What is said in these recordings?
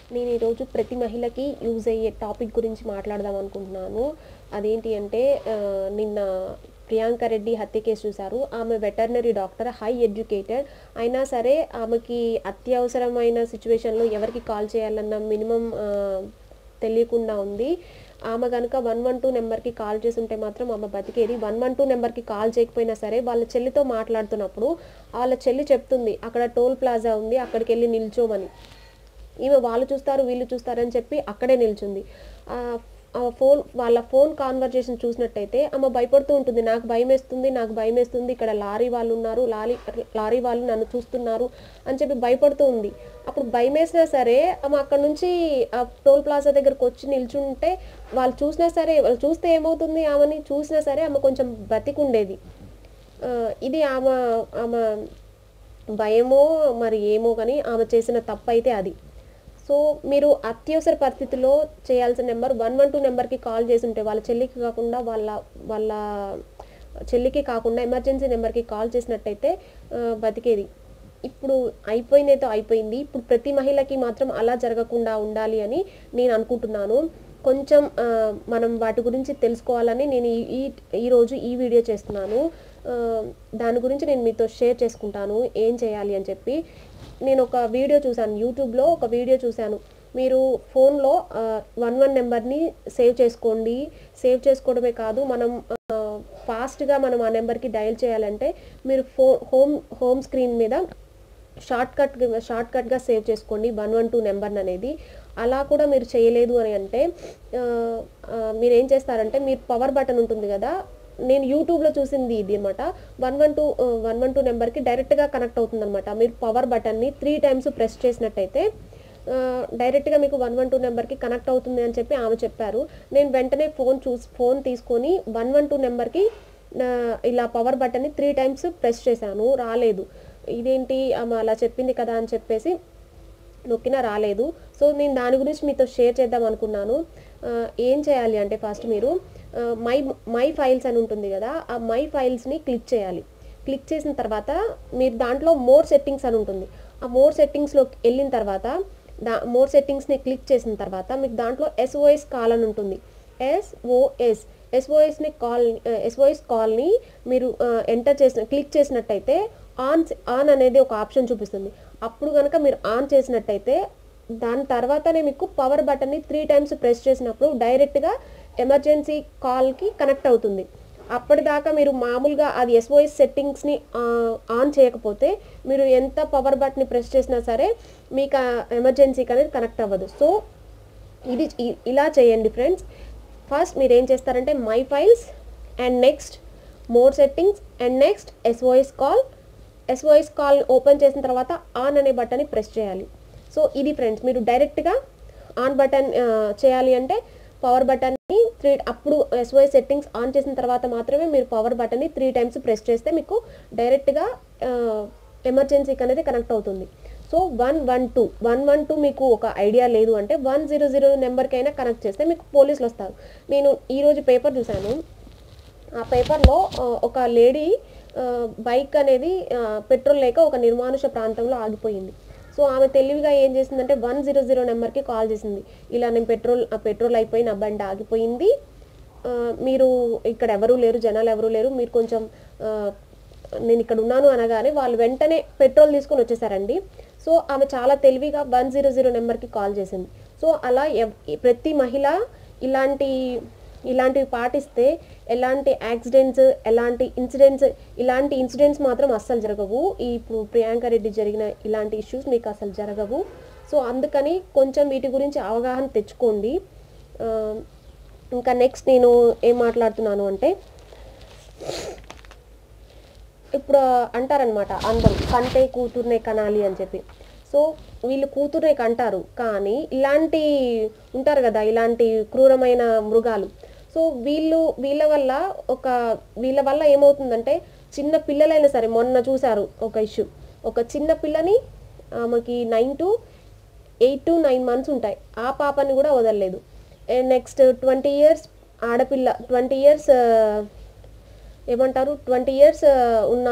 నేను ఈరోజు ప్రతి మహిళకి యూజ్ అయ్యే టాపిక్ గురించి మాట్లాడదాం అనుకుంటున్నాను అదేంటి అంటే ఆ, నిన్న ప్రియాంక రెడ్డి హత్య కేసు చూశారు ఆమె వెటర్నరీ డాక్టర్ హై ఎడ్యుకేటెడ్ అయినా సరే ఆమెకి అత్యవసరమైన సిచ్యువేషన్లో ఎవరికి కాల్ చేయాలన్న మినిమం తెలియకుండా ఉంది ఆమె కనుక వన్ వన్ టూ నెంబర్కి కాల్ చేసి ఉంటే మాత్రం ఆమె బతికేది వన్ వన్ టూ నెంబర్కి కాల్ చేయకపోయినా సరే వాళ్ళ చెల్లితో మాట్లాడుతున్నప్పుడు వాళ్ళ చెల్లి చెప్తుంది అక్కడ టోల్ ప్లాజా ఉంది అక్కడికి వెళ్ళి నిల్చోమని ఈమె వాళ్ళు చూస్తారు వీళ్ళు చూస్తారని చెప్పి అక్కడే నిల్చుంది ఆ ఆ ఫోన్ వాళ్ళ ఫోన్ కాన్వర్జేషన్ చూసినట్టయితే ఆమె భయపడుతూ ఉంటుంది నాకు భయం వేస్తుంది నాకు భయం వేస్తుంది ఇక్కడ లారీ వాళ్ళు ఉన్నారు లారీ లారీ వాళ్ళు నన్ను చూస్తున్నారు అని చెప్పి భయపడుతూ ఉంది అప్పుడు భయం వేసినా సరే ఆమె అక్కడ నుంచి ఆ టోల్ ప్లాజా దగ్గరకు వచ్చి నిల్చుంటే వాళ్ళు చూసినా సరే వాళ్ళు చూస్తే ఏమవుతుంది ఆమెని చూసినా సరే ఆమె కొంచెం బతికుండేది ఆ, ఇది ఆమె ఆమె భయమో మరి ఏమో కానీ ఆమె చేసిన తప్పు అయితే అది సో మీరు అత్యవసర పరిస్థితిలో చేయాల్సిన నెంబర్ వన్ వన్ టూ నెంబర్కి కాల్ చేసి ఉంటే వాళ్ళ చెల్లికి కాకుండా వాళ్ళ వాళ్ళ చెల్లికి కాకుండా ఎమర్జెన్సీ నెంబర్కి కాల్ చేసినట్టయితే ఆ, బతికేది ఇప్పుడు అయిపోయిందేదో అయిపోయింది ఇప్పుడు ప్రతి మహిళకి మాత్రం అలా జరగకుండా ఉండాలి అని నేను అనుకుంటున్నాను కొంచెం ఆ, మనం వాటి గురించి తెలుసుకోవాలని నేను ఈ ఈ- ఈరోజు ఈ వీడియో చేస్తున్నాను ఆ, దాని గురించి నేను మీతో షేర్ చేసుకుంటాను ఏం చేయాలి అని చెప్పి నేను ఒక వీడియో చూశాను యూట్యూబ్లో ఒక వీడియో చూశాను మీరు ఫోన్లో వన్ వన్ నెంబర్ని సేవ్ చేసుకోండి సేవ్ చేసుకోవడమే కాదు మనం ఫాస్ట్గా మనం ఆ నెంబర్కి డయల్ చేయాలంటే మీరు ఫో హోమ్ హోమ్ స్క్రీన్ మీద షార్ట్ కట్ షార్ట్ కట్గా సేవ్ చేసుకోండి వన్ వన్ టూ నెంబర్ అనేది అలా కూడా మీరు చేయలేదు అని అంటే ఆ, ఆ, మీరు ఏం చేస్తారంటే మీరు పవర్ బటన్ ఉంటుంది కదా నేను యూట్యూబ్లో చూసింది ఇది అనమాట one one two one one two నెంబర్కి డైరెక్ట్గా కనెక్ట్ అవుతుంది అనమాట మీరు పవర్ బటన్ని త్రీ టైమ్స్ ప్రెస్ చేసినట్టయితే ఆ, డైరెక్ట్గా మీకు వన్ వన్ టూ నెంబర్కి కనెక్ట్ అవుతుంది అని చెప్పి ఆమె చెప్పారు నేను వెంటనే ఫోన్ చూసి ఫోన్ తీసుకొని వన్ వన్ టూ నెంబర్కి ఇలా పవర్ బటన్ని త్రీ టైమ్స్ ప్రెస్ చేశాను రాలేదు ఇదేంటి ఆమె అలా చెప్పింది కదా అని చెప్పేసి నొక్కినా రాలేదు సో నేను దాని గురించి మీతో షేర్ చేద్దాం అనుకున్నాను ఆ, ఏం చేయాలి అంటే ఫస్ట్ మీరు ఆ, మై మై ఫైల్స్ అని ఉంటుంది కదా ఆ మై ఫైల్స్ని క్లిక్ చేయాలి క్లిక్ చేసిన తర్వాత మీరు దాంట్లో మోర్ సెట్టింగ్స్ అని ఉంటుంది ఆ మోర్ సెట్టింగ్స్లోకి వెళ్ళిన తర్వాత దా మోర్ సెట్టింగ్స్ని క్లిక్ చేసిన తర్వాత మీకు దాంట్లో ఎస్ఓఎస్ కాల్ అని ఉంటుంది ఎస్ఓఎస్ ఎస్ఓఎస్ని కాల్ ఎస్ఓఎస్ కాల్ని మీరు ఎంటర్ చేసిన క్లిక్ చేసినట్టయితే ఆన్ ఆన్ అనేది ఒక ఆప్షన్ చూపిస్తుంది అప్పుడు కనుక మీరు ఆన్ చేసినట్టయితే దాని తర్వాతనే మీకు పవర్ బటన్ని త్రీ టైమ్స్ ప్రెస్ చేసినప్పుడు డైరెక్ట్గా ఎమర్జెన్సీ కాల్కి కనెక్ట్ అవుతుంది అప్పటిదాకా మీరు మామూలుగా అది ఎస్ఓఎస్ సెట్టింగ్స్ని ఆన్ చేయకపోతే మీరు ఎంత పవర్ బటన్ని ప్రెస్ చేసినా సరే మీకు ఆ ఎమర్జెన్సీకి అనేది కనెక్ట్ అవ్వదు సో ఇది ఇ- ఇలా చేయండి ఫ్రెండ్స్ ఫస్ట్ మీరు ఏం చేస్తారంటే my files and next more settings and next SOS call SOS call open చేసిన తర్వాత ఆన్ అనే బటన్ని ప్రెస్ చేయాలి సో ఇది ఫ్రెండ్స్ మీరు డైరెక్ట్గా ఆన్ బటన్ చేయాలి అంటే పవర్ బటన్ని త్రీ అప్పుడు ఎస్ఓఎస్ సెట్టింగ్స్ ఆన్ చేసిన తర్వాత మాత్రమే మీరు పవర్ బటన్ని త్రీ టైమ్స్ ప్రెస్ చేస్తే మీకు డైరెక్ట్గా ఎమర్జెన్సీకి అనేది కనెక్ట్ అవుతుంది so one one two one one two మీకు ఒక ఐడియా లేదు అంటే వన్ జీరో జీరో నెంబర్కైనా కనెక్ట్ చేస్తే మీకు పోలీసులు వస్తారు నేను ఈరోజు పేపర్ చూశాను ఆ పేపర్లో ఆ, ఒక లేడీ ఆ, బైక్ అనేది ఆ, పెట్రోల్ లేక ఒక నిర్మానుష ప్రాంతంలో ఆగిపోయింది సో ఆమె తెలివిగా ఏం చేసిందంటే వన్ జీరో జీరో నెంబర్కి కాల్ చేసింది ఇలా నేను పెట్రోల్ ఆ పెట్రోల్ అయిపోయి నా బండి ఆగిపోయింది ఆ, మీరు ఇక్కడ ఎవరూ లేరు జనాలు ఎవరూ లేరు మీరు కొంచెం ఆ, నేను ఇక్కడ ఉన్నాను అనగానే వాళ్ళు వెంటనే పెట్రోల్ తీసుకొని వచ్చేసారండి సో ఆమె చాలా తెలివిగా వన్ జీరో జీరో నెంబర్కి కాల్ చేసింది సో అలా ఎవ్- ప్రతి మహిళ ఇలాంటి ఇలాంటివి పాటిస్తే ఎలాంటి యాక్సిడెంట్స్ ఎలాంటి ఇన్సిడెంట్స్ ఇలాంటి ఇన్సిడెంట్స్ మాత్రం అస్సలు జరగవు ఈ ఇప్పుడు ప్రియాంక రెడ్డి జరిగిన ఇలాంటి ఇష్యూస్ మీకు అసలు జరగవు సో అందుకని కొంచెం వీటి గురించి అవగాహన తెచ్చుకోండి ఆ, ఇంకా నెక్స్ట్ నేను ఏం మాట్లాడుతున్నాను అంటే ఇప్పుడు అంటారనమాట అందరూ కంటే కూతుర్నే కనాలి అని చెప్పి సో వీళ్ళు కూతుర్నే కంటారు కానీ ఇలాంటి ఉంటారు కదా ఇలాంటి క్రూరమైన మృగాలు సో వీళ్ళు వీళ్ళ వల్ల ఒక వీళ్ళ వల్ల ఏమవుతుందంటే చిన్న పిల్లలైనా సరే మొన్న చూశారు ఒక ఇష్యూ ఒక చిన్న పిల్లని ఆమెకి nine to eight to nine months ఉంటాయి ఆ పాపని కూడా వదలలేదు నెక్స్ట్ ట్వంటీ ఇయర్స్ ఆడపిల్ల ట్వంటీ ఇయర్స్ ఏమంటారు ట్వంటీ ఇయర్స్ ఉన్న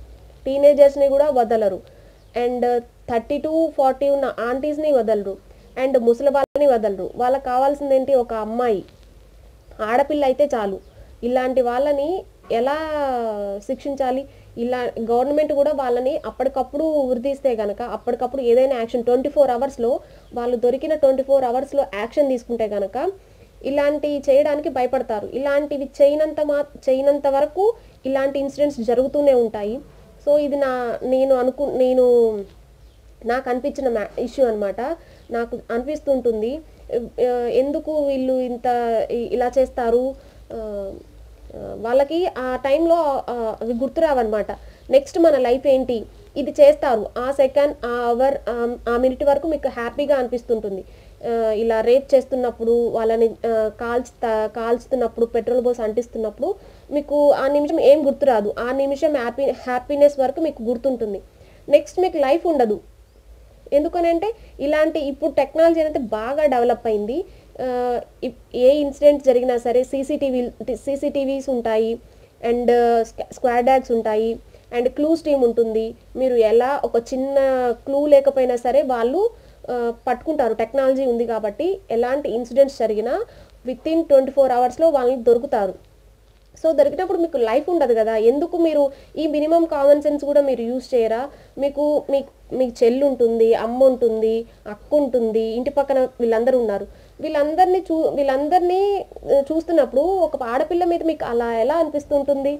టీనేజర్స్ని కూడా వదలరు అండ్ థర్టీ టు ఫార్టీ ఉన్న ఆంటీస్ని వదలరు అండ్ ముసలి వాళ్ళని వదలరు వాళ్ళకి కావాల్సింది ఏంటి ఒక అమ్మాయి ఆడపిల్ల అయితే చాలు ఇలాంటి వాళ్ళని ఎలా శిక్షించాలి ఇలా గవర్నమెంట్ కూడా వాళ్ళని అప్పటికప్పుడు ఉరిదీస్తే గనక అప్పటికప్పుడు ఏదైనా యాక్షన్ ట్వంటీ ఫోర్ అవర్స్లో వాళ్ళు దొరికిన ట్వంటీ ఫోర్ అవర్స్లో యాక్షన్ తీసుకుంటే గనక ఇలాంటి చేయడానికి భయపడతారు ఇలాంటివి చేయనంత మా చేయనంత వరకు ఇలాంటి ఇన్సిడెంట్స్ జరుగుతూనే ఉంటాయి సో ఇది నా నేను అనుకు నేను నాకు అనిపించిన మ్యా ఇష్యూ అనమాట నాకు అనిపిస్తుంటుంది ఆ, ఎందుకు వీళ్ళు ఇంత ఇ- ఇలా చేస్తారు ఆ, ఆ, వాళ్ళకి ఆ టైంలో ఆ, అవి గుర్తురావన్నమాట నెక్స్ట్ మన లైఫ్ ఏంటి ఇది చేస్తారు ఆ సెకండ్ ఆ అవర్ ఆ మినిట్ వరకు మీకు హ్యాపీగా అనిపిస్తుంటుంది ఆ, ఇలా రేప్ చేస్తున్నప్పుడు వాళ్ళని ఆ, కాల్చుతా కాల్చుతున్నప్పుడు పెట్రోల్ పోసి అంటిస్తున్నప్పుడు మీకు ఆ నిమిషం ఏం గుర్తురాదు ఆ నిమిషం హ్యాపీ హ్యాపీనెస్ వరకు మీకు గుర్తుంటుంది నెక్స్ట్ మీకు లైఫ్ ఉండదు ఎందుకనంటే ఇలాంటి ఇప్పుడు టెక్నాలజీ అనేది బాగా డెవలప్ అయింది ఆ, ఇప్- ఏ ఇన్సిడెంట్ జరిగినా సరే సీసీటీవీ సీసీటీవీస్ ఉంటాయి అండ్ స్క్వాడ్ డాగ్స్ ఉంటాయి అండ్ క్లూస్ టీమ్ ఉంటుంది మీరు ఎలా ఒక చిన్న క్లూ లేకపోయినా సరే వాళ్ళు ఆ, పట్టుకుంటారు టెక్నాలజీ ఉంది కాబట్టి ఎలాంటి ఇన్సిడెంట్స్ జరిగినా విత్ ఇన్ ట్వంటీ ఫోర్ అవర్స్లో వాళ్ళని దొరుకుతారు సో దొరికినప్పుడు మీకు లైఫ్ ఉండదు కదా ఎందుకు మీరు ఈ మినిమం కామన్ సెన్స్ కూడా మీరు యూజ్ చేయరా మీకు మీ మీకు చెల్లి ఉంటుంది అమ్మ ఉంటుంది అక్క ఉంటుంది ఇంటి పక్కన వీళ్ళందరూ ఉన్నారు వీళ్ళందరినీ చూ వీళ్ళందరినీ ఆ, చూస్తున్నప్పుడు ఒక ఆడపిల్ల మీద మీకు అలా ఎలా అనిపిస్తుంటుంది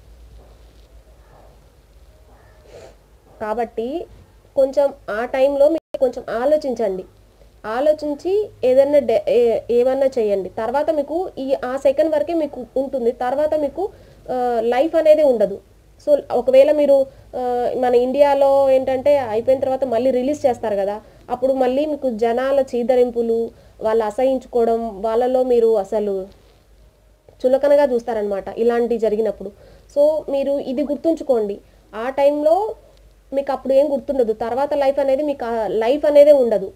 కాబట్టి కొంచెం ఆ టైంలో మీరు కొంచెం ఆలోచించండి ఆలోచించి ఏదైనా డె ఏ- ఏమన్నా చేయండి తర్వాత మీకు ఈ ఆ సెకండ్ వరకే మీకు ఉంటుంది తర్వాత మీకు లైఫ్ అనేది ఉండదు సో ఒకవేళ మీరు ఆ, మన ఇండియాలో ఏంటంటే అయిపోయిన తర్వాత మళ్ళీ రిలీజ్ చేస్తారు కదా అప్పుడు మళ్ళీ మీకు జనాల చీదరింపులు వాళ్ళు అసహించుకోవడం వాళ్ళలో మీరు అసలు చులకనగా చూస్తారనమాట ఇలాంటి జరిగినప్పుడు సో మీరు ఇది గుర్తుంచుకోండి ఆ టైంలో మీకు అప్పుడు ఏం గుర్తుండదు తర్వాత లైఫ్ అనేది మీకు లైఫ్ అనేదే ఉండదు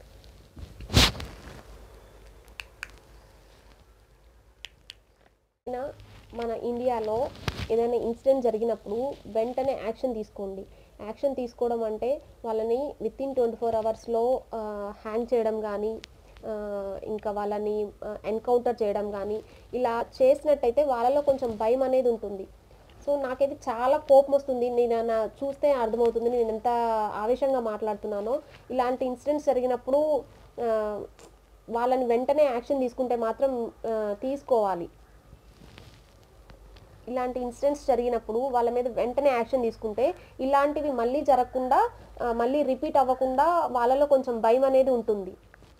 అయినా మన ఇండియాలో ఏదైనా ఇన్సిడెంట్ జరిగినప్పుడు వెంటనే యాక్షన్ తీసుకోండి యాక్షన్ తీసుకోవడం అంటే వాళ్ళని విత్ ఇన్ ట్వంటీ ఫోర్ అవర్స్లో హ్యాంగ్ చేయడం కానీ ఇంకా వాళ్ళని ఎన్కౌంటర్ చేయడం కానీ ఇలా చేసినట్టయితే వాళ్ళలో కొంచెం భయం అనేది ఉంటుంది సో నాకైతే చాలా కోపం వస్తుంది నేను నా చూస్తే అర్థమవుతుంది నేను ఎంత ఆవేశంగా మాట్లాడుతున్నానో ఇలాంటి ఇన్సిడెంట్స్ జరిగినప్పుడు ఆ, వాళ్ళని వెంటనే యాక్షన్ తీసుకుంటే మాత్రం ఆ, తీసుకోవాలి ఇలాంటి ఇన్సిడెంట్స్ జరిగినప్పుడు వాళ్ళ మీద వెంటనే యాక్షన్ తీసుకుంటే ఇలాంటివి మళ్ళీ జరగకుండా ఆ, మళ్ళీ రిపీట్ అవ్వకుండా వాళ్ళలో కొంచెం భయం అనేది ఉంటుంది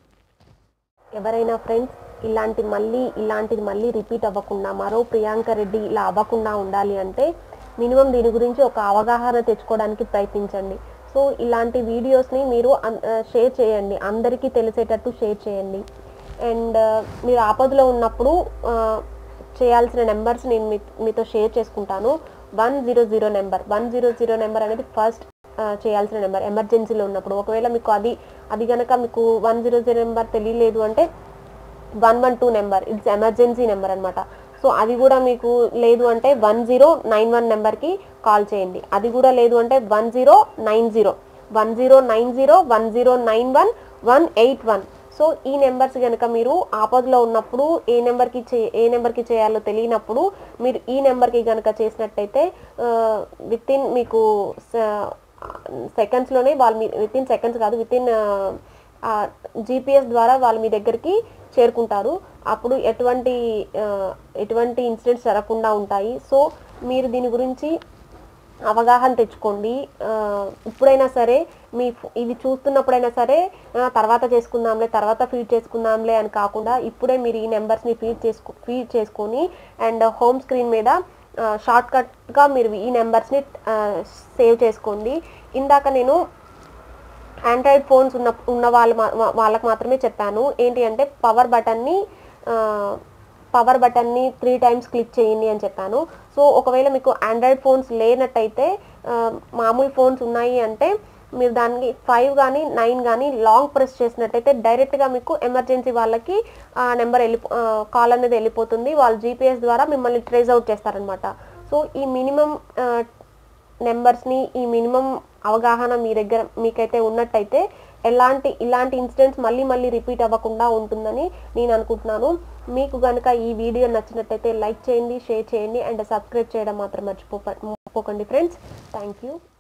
ఎవరైనా ఫ్రెండ్స్ ఇలాంటి మళ్ళీ ఇలాంటిది మళ్ళీ రిపీట్ అవ్వకుండా మరో ప్రియాంక రెడ్డి ఇలా అవ్వకుండా ఉండాలి అంటే మినిమం దీని గురించి ఒక అవగాహన తెచ్చుకోవడానికి ప్రయత్నించండి సో ఇలాంటి వీడియోస్ని మీరు షేర్ చేయండి అందరికీ తెలిసేటట్టు షేర్ చేయండి అండ్ మీరు ఆపదలో ఉన్నప్పుడు ఆ, చేయాల్సిన నెంబర్స్ నేను మీ మీతో షేర్ చేసుకుంటాను one zero zero number one zero zero number అనేది ఫస్ట్ చేయాల్సిన నెంబర్ ఎమర్జెన్సీలో ఉన్నప్పుడు ఒకవేళ మీకు అది అది కనుక మీకు వన్ జీరో జీరో నెంబర్ తెలియలేదు అంటే one one two number it's emergency number అనమాట సో అది కూడా మీకు లేదు అంటే వన్ జీరో నైన్ వన్ నెంబర్కి కాల్ చేయండి అది కూడా లేదు అంటే one zero nine zero one zero nine zero one zero nine one one eight one so ఈ నెంబర్స్ కనుక మీరు ఆపదలో ఉన్నప్పుడు ఏ నెంబర్కి చే ఏ నెంబర్కి చేయాలో తెలియనప్పుడు మీరు ఈ నెంబర్కి కనుక చేసినట్టయితే విత్ ఇన్ మీకు సెకండ్స్లోనే వాళ్ళు మీ విత్ ఇన్ సెకండ్స్ కాదు విత్ ఇన్ జీపీఎస్ ద్వారా వాళ్ళు మీ దగ్గరికి చేరుకుంటారు అప్పుడు ఎటువంటి ఆ, ఎటువంటి ఇన్సిడెంట్స్ జరగకుండా ఉంటాయి సో మీరు దీని గురించి అవగాహన తెచ్చుకోండి ఆ, ఇప్పుడైనా సరే మీ ఫో- ఇది చూస్తున్నప్పుడైనా సరే ఆ, తర్వాత చేసుకుందాంలే తర్వాత ఫీడ్ చేసుకుందాంలే అని కాకుండా ఇప్పుడే మీరు ఈ నెంబర్స్ని ఫీడ్ చేసుకో ఫీడ్ చేసుకొని అండ్ హోమ్ స్క్రీన్ మీద షార్ట్ కట్గా మీరు ఈ నెంబర్స్ని సేవ్ చేసుకోండి ఇందాక నేను ఆండ్రాయిడ్ ఫోన్స్ ఉన్న ఉన్న వాళ్ళు మా- వా- వాళ్ళకి మాత్రమే చెప్పాను ఏంటి అంటే పవర్ బటన్ని పవర్ బటన్ని త్రీ టైమ్స్ క్లిక్ చేయండి అని చెప్పాను సో ఒకవేళ మీకు ఆండ్రాయిడ్ ఫోన్స్ లేనట్టయితే ఆ, మామూలు ఫోన్స్ ఉన్నాయి అంటే మీరు దానికి ఫైవ్ కానీ నైన్ కానీ లాంగ్ ప్రెస్ చేసినట్టయితే డైరెక్ట్గా మీకు ఎమర్జెన్సీ వాళ్ళకి ఆ నెంబర్ వెళ్ళి కాల్ అనేది వెళ్ళిపోతుంది వాళ్ళు జీపీఎస్ ద్వారా మిమ్మల్ని ట్రేస్ అవుట్ చేస్తారనమాట సో ఈ మినిమం నెంబర్స్ని ఈ మినిమం అవగాహన మీ దగ్గర మీకైతే ఉన్నట్టయితే ఎలాంటి ఇలాంటి ఇన్సిడెంట్స్ మళ్ళీ మళ్ళీ రిపీట్ అవ్వకుండా ఉంటుందని నేను అనుకుంటున్నాను మీకు కనుక ఈ వీడియో నచ్చినట్టయితే లైక్ చేయండి షేర్ చేయండి అండ్ సబ్స్క్రైబ్ చేయడం మాత్రం మర్చిపో మర్చిపోకండి ఫ్రెండ్స్ థ్యాంక్ యూ